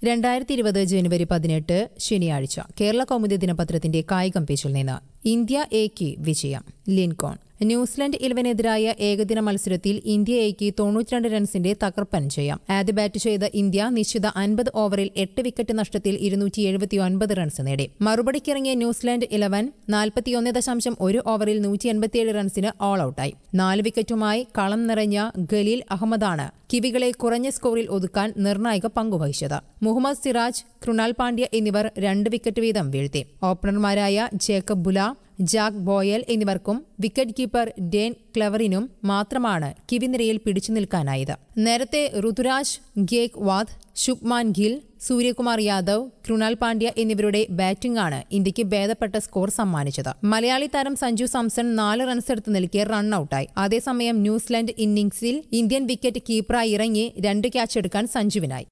രണ്ടായിരത്തി ഇരുപത് ജനുവരി പതിനെട്ട് ശനിയാഴ്ച കേരള കൗമുദി ദിനപത്രത്തിന്റെ കായികം പേജിൽ നിന്ന് ഇന്ത്യ എക്ക് വിജയം ലിൻകോൺ ന്യൂസിലൻഡ് ഇലവനെതിരായ ഏകദിന മത്സരത്തിൽ ഇന്ത്യ എക്ക് തൊണ്ണൂറ്റിരണ്ട് റൺസിന്റെ തകർപ്പൻ ജയം ആദ്യ ബാറ്റ് ചെയ്ത ഇന്ത്യ നിശ്ചിത അൻപത് ഓവറിൽ എട്ട് വിക്കറ്റ് നഷ്ടത്തിൽ ഇരുന്നൂറ്റി എഴുപത്തിയൊൻപത് റൺസ് നേടി മറുപടിക്കിറങ്ങിയ ന്യൂസിലൻഡ് ഇലവൻ നാൽപ്പത്തിയൊന്ന് ദശാംശം ഒരു ഓവറിൽ നൂറ്റി എൺപത്തിയേഴ് റൺസിന് ഓൾ ഔട്ടായി നാല് വിക്കറ്റുമായി കളം നിറഞ്ഞ ഖലീൽ അഹമ്മദാണ് കിവികളെ കുറഞ്ഞ സ്കോറിൽ ഒതുക്കാൻ നിർണായക പങ്കുവഹിച്ചത് മുഹമ്മദ് സിറാജ് കൃണാൽ പാണ്ഡ്യ എന്നിവർ രണ്ട് വിക്കറ്റ് വീതം വീഴ്ത്തി ഓപ്പണർമാരായ ജേക്കബ് ബുല ജാക്ക് ബോയൽ എന്നിവർക്കും വിക്കറ്റ് കീപ്പർ ഡേൻ ക്ലവറിനും മാത്രമാണ് കിവിനിരയിൽ പിടിച്ചു നിൽക്കാനായത് നേരത്തെ ഋതുരാജ് ഗേക് വാദ് ശുഭ്മാൻ ഗിൽ സൂര്യകുമാർ യാദവ് കൃണാൽ പാണ്ഡ്യ എന്നിവരുടെ ബാറ്റിംഗാണ് ഇന്ത്യക്ക് ഭേദപ്പെട്ട സ്കോർ സമ്മാനിച്ചത് മലയാളി താരം സഞ്ജു സാംസൺ നാല് റൺസ് എടുത്ത് നിൽക്കെ റൺ ഔട്ടായി അതേസമയം ന്യൂസിലൻഡ് ഇന്നിംഗ്സിൽ ഇന്ത്യൻ വിക്കറ്റ് കീപ്പറായി ഇറങ്ങി രണ്ട് ക്യാച്ച് എടുക്കാൻ സഞ്ജുവിനായി